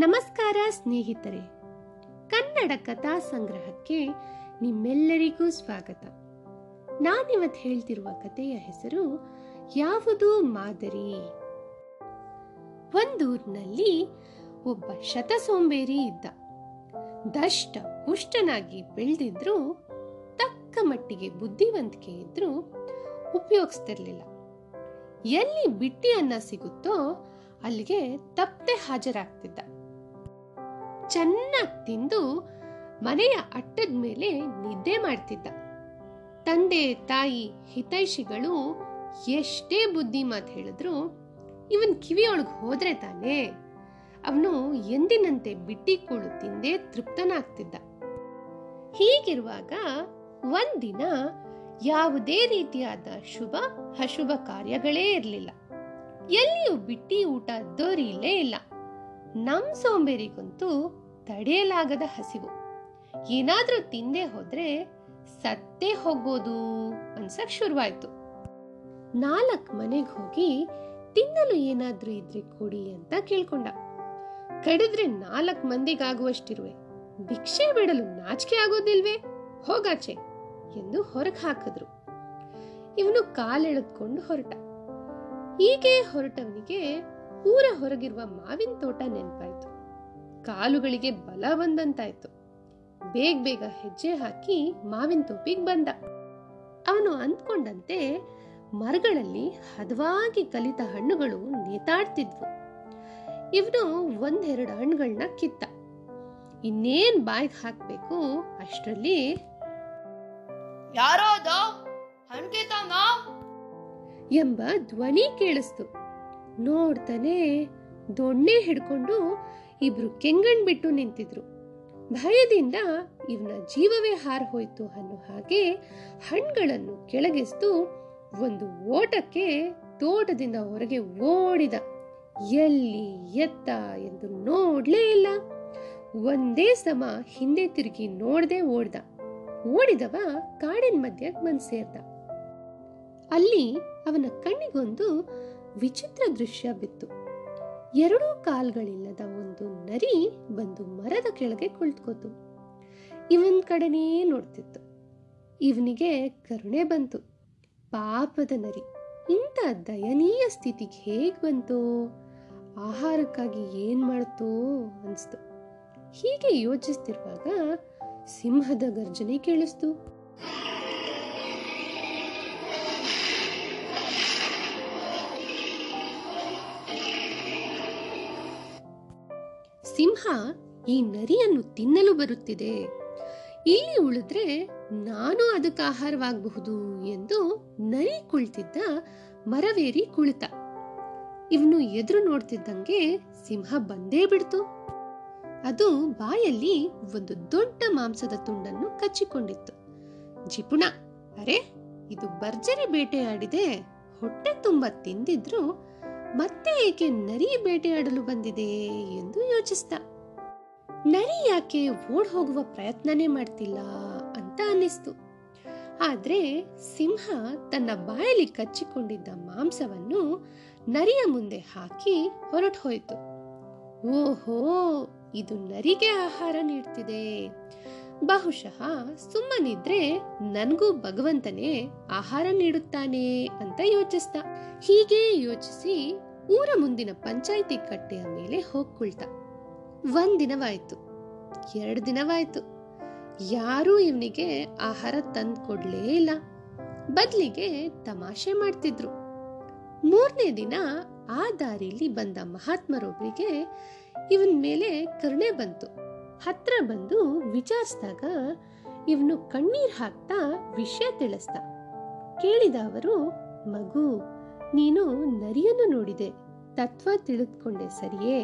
ನಮಸ್ಕಾರ ಸ್ನೇಹಿತರೆ ಕನ್ನಡ ಕಥಾ ಸಂಗ್ರಹಕ್ಕೆ ನಿಮ್ಮೆಲ್ಲರಿಗೂ ಸ್ವಾಗತ ನಾನಿವತ್ತು ಹೇಳ್ತಿರುವ ಕಥೆಯ ಹೆಸರು ಯಾವುದು ಮಾದರಿ ಒಂದೂರಿನಲ್ಲಿ ಒಬ್ಬ ಶತಸೋಂಬೇರಿ ಇದ್ದ ದಷ್ಟ ಪುಷ್ಟನಾಗಿ ಬೆಳೆದಿದ್ರು ತಕ್ಕ ಮಟ್ಟಿಗೆ ಬುದ್ಧಿವಂತಿಕೆ ಇದ್ರೂ ಉಪಯೋಗಿಸ್ತಿರ್ಲಿಲ್ಲ ಎಲ್ಲಿ ಬಿಟ್ಟಿ ಅನ್ನ ಸಿಗುತ್ತೋ ಅಲ್ಲಿಗೆ ತಪ್ಪದೆ ಹಾಜರಾಗ್ತಿದ್ದ ಚೆನ್ನಾಗಿ ತಿಂದು ಮನೆಯ ಅಟ್ಟದ ಮೇಲೆ ನಿದ್ದೆ ಮಾಡ್ತಿದ್ದ ತಂದೆ ತಾಯಿ ಹಿತೈಷಿಗಳು ಎಷ್ಟೇ ಬುದ್ಧಿ ಮಾತು ಹೇಳಿದ್ರು ಇವನ್ ಕಿವಿಯೊಳಗೆ ಹೋದ್ರೆ ತಾನೇ ಅವನು ಎಂದಿನಂತೆ ಬಿಟ್ಟಿ ಕೂಳು ತಿಂದೇ ತೃಪ್ತನಾಗ್ತಿದ್ದ ಹೀಗಿರುವಾಗ ಒಂದಿನ ಯಾವುದೇ ರೀತಿಯಾದ ಶುಭ ಅಶುಭ ಕಾರ್ಯಗಳೇ ಇರಲಿಲ್ಲ ಎಲ್ಲಿಯೂ ಬಿಟ್ಟಿ ಊಟ ದೊರೀಲೇ ಇಲ್ಲ ನಮ್ ಸೋಂಬೇರಿಗಂತೂ ತಡೆಯಲಾಗದ ಹಸಿವು ಏನಾದ್ರೂ ತಿಂದೆ ಹೋದ್ರೆ ಸತ್ತೇ ಹೋಗ್ಬೋದು ಅನ್ಸಕ್ ಶುರುವಾಯ್ತು ನಾಲ್ಕ್ ಮನೆಗ್ ಹೋಗಿ ತಿನ್ನಲು ಏನಾದ್ರೂ ಇದ್ರೆ ಕೊಡಿ ಅಂತ ಕೇಳ್ಕೊಂಡ ಕಡಿದ್ರೆ ನಾಲ್ಕ್ ಮಂದಿಗಾಗುವಷ್ಟಿರುವೆ ಭಿಕ್ಷೆ ಬಿಡಲು ನಾಚಿಕೆ ಆಗೋದಿಲ್ವೇ ಹೋಗಾಚೆ ಎಂದು ಹೊರಗೆ ಹಾಕಿದ್ರು ಇವನು ಕಾಲೆಳೆದ್ಕೊಂಡು ಹೊರಟ ಹೀಗೆ ಹೊರಟವನಿಗೆ ಊರ ಹೊರಗಿರುವ ಮಾವಿನ ತೋಟ ನೆನಪಾಯ್ತು ಕಾಲುಗಳಿಗೆ ಬಲ ಬಂದಂತಾಯ್ತು ಬೇಗ ಬೇಗ ಹೆಜ್ಜೆ ಹಾಕಿ ಮಾವಿನ ತೋಪಿಗೆ ಬಂದ ಅವನು ಅಂದ್ಕೊಂಡಂತೆ ಮರಗಳಲ್ಲಿ ಹದವಾಗಿ ಕಲಿತ ಹಣ್ಣುಗಳು ನೇತಾಡ್ತಿದ್ವು ಇವನು ಒಂದೆರಡು ಹಣ್ಣುಗಳನ್ನ ಕಿತ್ತ ಇನ್ನೇನ್ ಬಾಯ್ಗೆ ಹಾಕ್ಬೇಕು ಅಷ್ಟರಲ್ಲಿ ಯಾರೋ ಅದು ಹಣ್ಕೇತವ್ನ ಎಂಬ ಧ್ವನಿ ಕೇಳಿಸ್ತು ನೋಡ್ತಾನೆ ದೊಣ್ಣೆ ಹಿಡ್ಕೊಂಡು ಇಬ್ರು ಕೆಂಗಣ್ ಬಿಟ್ಟು ನಿಂತಿದ್ರು ಭಯದಿಂದ ಇವನ ಜೀವವೇ ಹಾರ್ ಹೋಯ್ತು ಅನ್ನೋ ಹಾಗೆ ಹಣ್ಗಳನ್ನು ಕೆಳಗೆಸ್ತು ಒಂದು ಓಟಕ್ಕೆ ತೋಟದಿಂದ ಹೊರಗೆ ಓಡಿದ ಎಲ್ಲಿ ಎತ್ತ ಎಂದು ನೋಡ್ಲೇ ಇಲ್ಲ ಒಂದೇ ಸಮ ಹಿಂದೆ ತಿರುಗಿ ನೋಡದೆ ಓಡ್ದ ಓಡಿದವ ಕಾಡಿನ ಮಧ್ಯ ಬಂದ್ ಸೇರ್ದ ಅಲ್ಲಿ ಅವನ ಕಣ್ಣಿಗೊಂದು ವಿಚಿತ್ರ ದೃಶ್ಯ ಬಿತ್ತು ಎರಡೂ ಕಾಲ್ಗಳಿಲ್ಲದ ಒಂದು ನರಿ ಬಂದು ಮರದ ಕೆಳಗೆ ಕುಳಿತುಕೋತು ಇವನ್ ಕಡೆನೇ ನೋಡ್ತಿತ್ತು ಇವನಿಗೆ ಕರುಣೆ ಬಂತು ಪಾಪದ ನರಿ ಇಂಥ ದಯನೀಯ ಸ್ಥಿತಿಗೆ ಹೇಗ್ ಬಂತೋ ಆಹಾರಕ್ಕಾಗಿ ಏನ್ ಮಾಡ್ತೋ ಅನ್ಸ್ತು ಹೀಗೆ ಯೋಚಿಸ್ತಿರುವಾಗ ಸಿಂಹದ ಗರ್ಜನೆ ಕೇಳಿಸ್ತು ಸಿಂಹ ಈ ನರಿಯನ್ನು ತಿನ್ನಲು ಬರುತ್ತಿದೆ ಇಲ್ಲಿ ಉಳಿದ್ರೆ ನಾನು ಅದಕ್ಕೆ ಆಹಾರವಾಗಬಹುದು ಎಂದು ನರಿ ಕುಳಿತಿದ್ದ ಮರವೇರಿ ಕುಳಿತ ಇವನು ಎದುರು ನೋಡ್ತಿದ್ದಂಗೆ ಸಿಂಹ ಬಂದೇ ಬಿಡ್ತು ಅದು ಬಾಯಲ್ಲಿ ಒಂದು ದೊಡ್ಡ ಮಾಂಸದ ತುಂಡನ್ನು ಕಚ್ಚಿಕೊಂಡಿತ್ತು ಜಿಪುಣ ಅರೆ ಇದು ಭರ್ಜರಿ ಬೇಟೆಯಾಡಿದೆ ಹೊಟ್ಟೆ ತುಂಬ ತಿಂದಿದ್ರು ಮತ್ತೆ ಏಕೆ ನರಿ ಬೇಟೆಯಾಡಲು ಬಂದಿದೆ ಎಂದು ಯೋಚಿಸ್ದ ನರಿ ಯಾಕೆ ಓಡ್ ಹೋಗುವ ಪ್ರಯತ್ನನೇ ಮಾಡ್ತಿಲ್ಲ ಅಂತ ಅನ್ನಿಸ್ತು ಆದ್ರೆ ಸಿಂಹ ತನ್ನ ಬಾಯಲ್ಲಿ ಕಚ್ಚಿಕೊಂಡಿದ್ದ ಮಾಂಸವನ್ನು ನರಿಯ ಮುಂದೆ ಹಾಕಿ ಹೊರಟು ಹೋಯಿತು ಓಹೋ ಇದು ನರಿಗೆ ಆಹಾರ ನೀಡ್ತಿದೆ ಬಹುಶಃ ಸುಮ್ಮನಿದ್ರೆ ನನಗೂ ಭಗವಂತನೇ ಆಹಾರ ನೀಡುತ್ತಾನೆ ಅಂತ ಯೋಚಿಸ್ದ ಹೀಗೆ ಯೋಚಿಸಿ ಊರ ಮುಂದಿನ ಪಂಚಾಯಿತಿ ಕಟ್ಟೆಯ ಮೇಲೆ ಹೋಗ್ಕೊಳ್ತ ಒಂದ್ ದಿನವಾಯ್ತು ಎರಡು ದಿನವಾಯ್ತು ಯಾರೂ ಇವನಿಗೆ ಆಹಾರ ತಂದು ಕೊಡ್ಲೇ ಇಲ್ಲ ಬದ್ಲಿಗೆ ತಮಾಷೆ ಮಾಡ್ತಿದ್ರು ಮೂರನೇ ದಿನ ಆ ದಾರಿಲಿ ಬಂದ ಮಹಾತ್ಮರೊಬ್ರಿಗೆ ಇವನ್ ಮೇಲೆ ಕರುಣೆ ಬಂತು ಹತ್ರ ಬಂದು ವಿಚಾರಿಸಿದಾಗ ಇವನು ಕಣ್ಣೀರ್ ಹಾಕ್ತಾ ವಿಷಯ ತಿಳಿಸ್ದ ಕೇಳಿದ ಅವರು ಮಗು ನೀನು ನರಿಯನ್ನು ನೋಡಿದೆ ತತ್ವ ತಿಳಿದುಕೊಂಡೆ ಸರಿಯೇ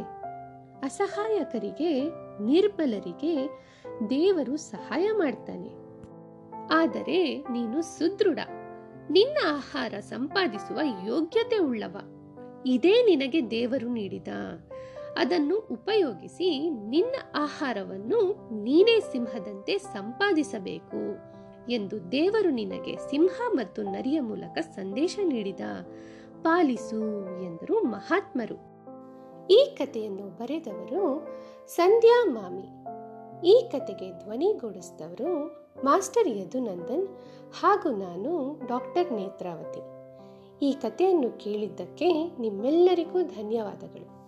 ಅಸಹಾಯಕರಿಗೆ ನಿರ್ಬಲರಿಗೆ ದೇವರು ಸಹಾಯ ಮಾಡ್ತಾನೆ ಆದರೆ ನೀನು ಸುದೃಢ ನಿನ್ನ ಆಹಾರ ಸಂಪಾದಿಸುವ ಯೋಗ್ಯತೆ ಉಳ್ಳವ ಇದೇ ನಿನಗೆ ದೇವರು ನೀಡಿದ ಅದನ್ನು ಉಪಯೋಗಿಸಿ ನಿನ್ನ ಆಹಾರವನ್ನು ನೀನೇ ಸಿಂಹದಂತೆ ಸಂಪಾದಿಸಬೇಕು ಎಂದು ದೇವರು ನಿನಗೆ ಸಿಂಹ ಮತ್ತು ನರಿಯ ಮೂಲಕ ಸಂದೇಶ ನೀಡಿದ ಪಾಲಿಸು ಎಂದರು ಮಹಾತ್ಮರು ಈ ಕಥೆಯನ್ನು ಬರೆದವರು ಸಂಧ್ಯಾ ಮಾಮಿ ಈ ಕತೆಗೆ ಧ್ವನಿಗೂಡಿಸಿದವರು ಮಾಸ್ಟರ್ ಯದುನಂದನ್ ಹಾಗೂ ನಾನು ಡಾಕ್ಟರ್ ನೇತ್ರಾವತಿ ಈ ಕಥೆಯನ್ನು ಕೇಳಿದ್ದಕ್ಕೆ ನಿಮ್ಮೆಲ್ಲರಿಗೂ ಧನ್ಯವಾದಗಳು